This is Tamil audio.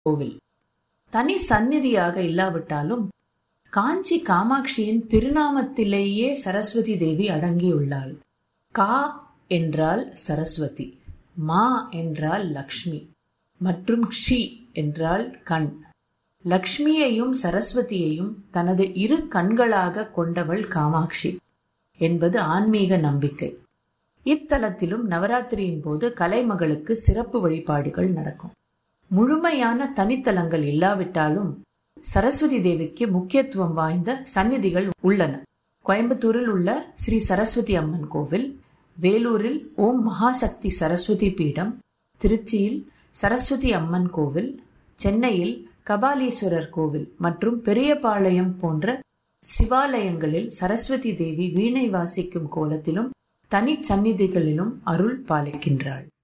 கோவில் தனி சந்நிதியாக இல்லாவிட்டாலும் காஞ்சி காமாட்சியின் திருநாமத்திலேயே சரஸ்வதி தேவி அடங்கியுள்ளாள் கா என்றால் சரஸ்வதி மா என்றால் லக்ஷ்மி மற்றும் ஷி என்றால் கண் லக்ஷ்மியையும் சரஸ்வதியையும் தனது இரு கண்களாக கொண்டவள் காமாட்சி என்பது ஆன்மீக நம்பிக்கை இத்தலத்திலும் நவராத்திரியின் போது கலைமகளுக்கு சிறப்பு வழிபாடுகள் நடக்கும் முழுமையான தனித்தலங்கள் இல்லாவிட்டாலும் சரஸ்வதி தேவிக்கு முக்கியத்துவம் வாய்ந்த சந்நிதிகள் உள்ளன கோயம்புத்தூரில் உள்ள ஸ்ரீ சரஸ்வதி அம்மன் கோவில் வேலூரில் ஓம் மகாசக்தி சரஸ்வதி பீடம் திருச்சியில் சரஸ்வதி அம்மன் கோவில் சென்னையில் கபாலீஸ்வரர் கோவில் மற்றும் பெரியபாளையம் போன்ற சிவாலயங்களில் சரஸ்வதி தேவி வீணை வாசிக்கும் கோலத்திலும் தனி சந்நிதிகளிலும் அருள் பாலிக்கின்றாள்